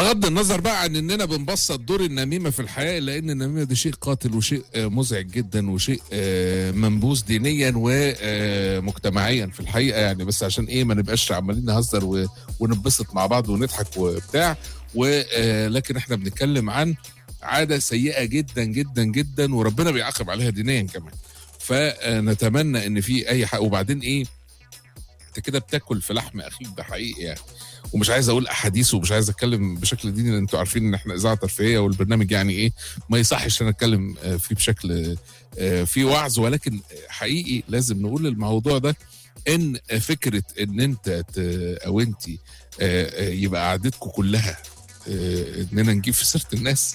بغض النظر بقى عن اننا بنبسط دور النميمه في الحياه الا ان النميمه دي شيء قاتل وشيء آه، مزعج جدا وشيء آه، منبوذ دينيا ومجتمعيا في الحقيقه يعني بس عشان ايه ما نبقاش عمالين نهزر و- وننبسط مع بعض ونضحك وبتاع ولكن احنا بنتكلم عن عاده سيئه جدا جدا جدا وربنا بيعاقب عليها دينيا كمان فنتمنى ان في اي حق وبعدين ايه انت كده بتاكل في لحم اخيك ده حقيقي يعني ومش عايز اقول احاديث ومش عايز اتكلم بشكل ديني لان انتوا عارفين ان احنا اذاعه ترفيهيه والبرنامج يعني ايه ما يصحش ان انا اتكلم آه، فيه بشكل آه، فيه وعظ ولكن حقيقي لازم نقول الموضوع ده ان فكره ان انت ت- او انت آه، آه، يبقى قعدتكم كلها آه، اننا نجيب في سيره الناس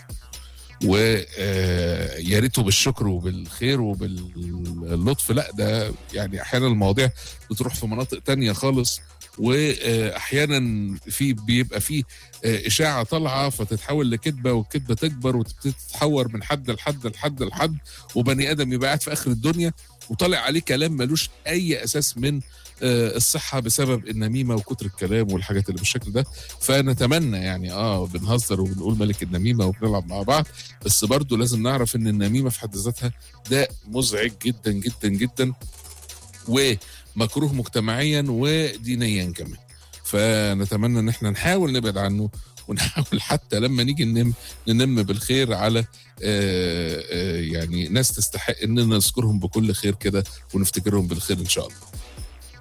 ويا ريته بالشكر وبالخير وباللطف لا ده يعني احيانا المواضيع بتروح في مناطق تانية خالص واحيانا في بيبقى في اشاعه طالعه فتتحول لكذبه والكذبه تكبر وتبتدي تتحور من حد لحد لحد لحد وبني ادم يبقى قاعد في اخر الدنيا وطالع عليه كلام ملوش اي اساس من آه، الصحه بسبب النميمه وكتر الكلام والحاجات اللي بالشكل ده فنتمنى يعني اه بنهزر وبنقول ملك النميمه وبنلعب مع بعض بس برضو لازم نعرف ان النميمه في حد ذاتها ده مزعج جدا جدا جدا ومكروه مجتمعيا ودينيا كمان فنتمنى ان احنا نحاول نبعد عنه ونحاول حتى لما نيجي ننم ننم بالخير على آه، آه، يعني ناس تستحق اننا نذكرهم بكل خير كده ونفتكرهم بالخير ان شاء الله